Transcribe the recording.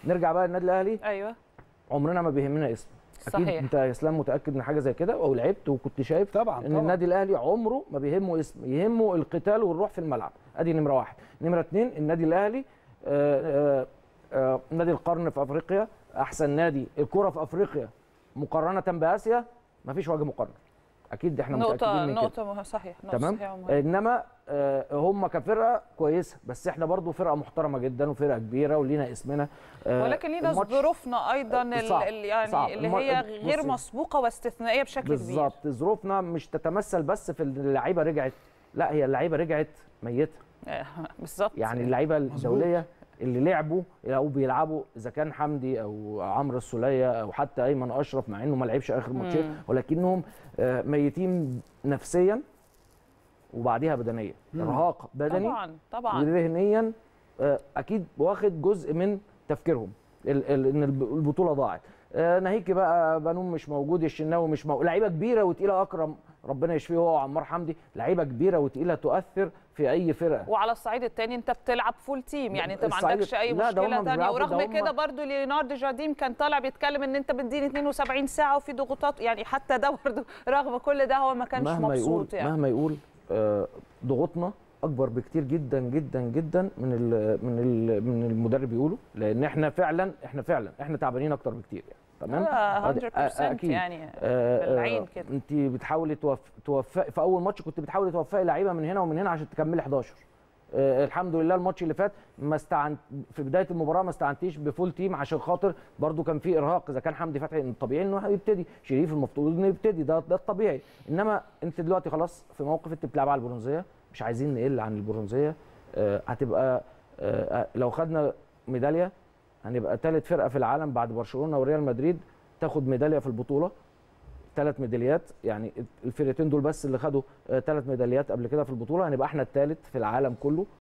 نرجع بقى للنادي الاهلي ايوه عمرنا ما بيهمنا اسم اكيد صحيح. انت يا اسلام متاكد من حاجه زي كده او لعبت وكنت شايف طبعا ان طبعا. النادي الاهلي عمره ما بيهمه اسم يهمه القتال والروح في الملعب ادي نمره واحد نمره اتنين النادي الاهلي آه، آه، آه، نادي القرن في افريقيا احسن نادي الكره في افريقيا مقارنه باسيا ما فيش وجه مقارنه اكيد احنا نقطة متاكدين من كده نقطة مه- صحيح نقطة تمام صحيحة ومهمة. انما آه، هم كفرقه كويسه بس احنا برضو فرقه محترمه جدا وفرقه كبيره ولينا اسمنا آه، ولكن لينا الماتش- ظروفنا ايضا ال- صعب، ال- يعني صعب. اللي الم- هي غير بصي. مسبوقة واستثنائية بشكل كبير بالظبط ظروفنا مش تتمثل بس في اللعيبه رجعت لا هي اللعيبه رجعت ميته آه، بالظبط يعني اللعيبه الدوليه اللي لعبوا او بيلعبوا اذا كان حمدي او عمرو السوليه او حتى ايمن اشرف مع انه ما لعبش اخر ماتشين مم. ولكنهم آه، ميتين نفسيا وبعديها بدنيا ارهاق بدني طبعا طبعا وذهنيا آه، اكيد واخد جزء من تفكيرهم ال- ال- ان الب- البطوله ضاعت آه، ناهيكي بقى بنون مش موجود الشناوي مش موجود لعيبه كبيره وتقيله اكرم ربنا يشفيه هو وعمار حمدي لعيبه كبيره وتقيله تؤثر في اي فرقه وعلى الصعيد الثاني انت بتلعب فول تيم يعني انت ما الصعيد- عندكش اي لا، ده هم مشكله مش ثانيه بيلعبوا، ورغم ده هم- كده برضو ليوناردو جارديم كان طالع بيتكلم ان انت بتديني 72 ساعه وفي ضغوطات يعني حتى ده برضو رغم كل ده هو ما كانش مهما يقول مبسوط يعني مهما يقول آه، ضغوطنا اكبر بكتير جدا جدا جدا من ال من ال من المدرب يقوله لان احنا فعلا احنا فعلا احنا تعبانين اكتر بكتير يعني تمام آه، أد- 100% أكيد. يعني آه، آه، بالعين كده انت بتحاولي توف... توفقي في اول ماتش كنت بتحاولي توفقي لعيبه من هنا ومن هنا عشان تكملي 11 آه الحمد لله الماتش اللي فات ما استعن في بدايه المباراه ما استعنتيش بفول تيم عشان خاطر برضو كان في ارهاق اذا كان حمدي فتحي الطبيعي انه يبتدي شريف المفروض انه يبتدي ده ده الطبيعي انما انت دلوقتي خلاص في موقف انت بتلعب على البرونزيه مش عايزين نقل عن البرونزيه آه هتبقى آه لو خدنا ميداليه هنبقى ثالث فرقه في العالم بعد برشلونه وريال مدريد تاخد ميداليه في البطوله ثلاث ميداليات يعني الفرقتين دول بس اللي خدوا ثلاث ميداليات قبل كده في البطوله هنبقى احنا الثالث في العالم كله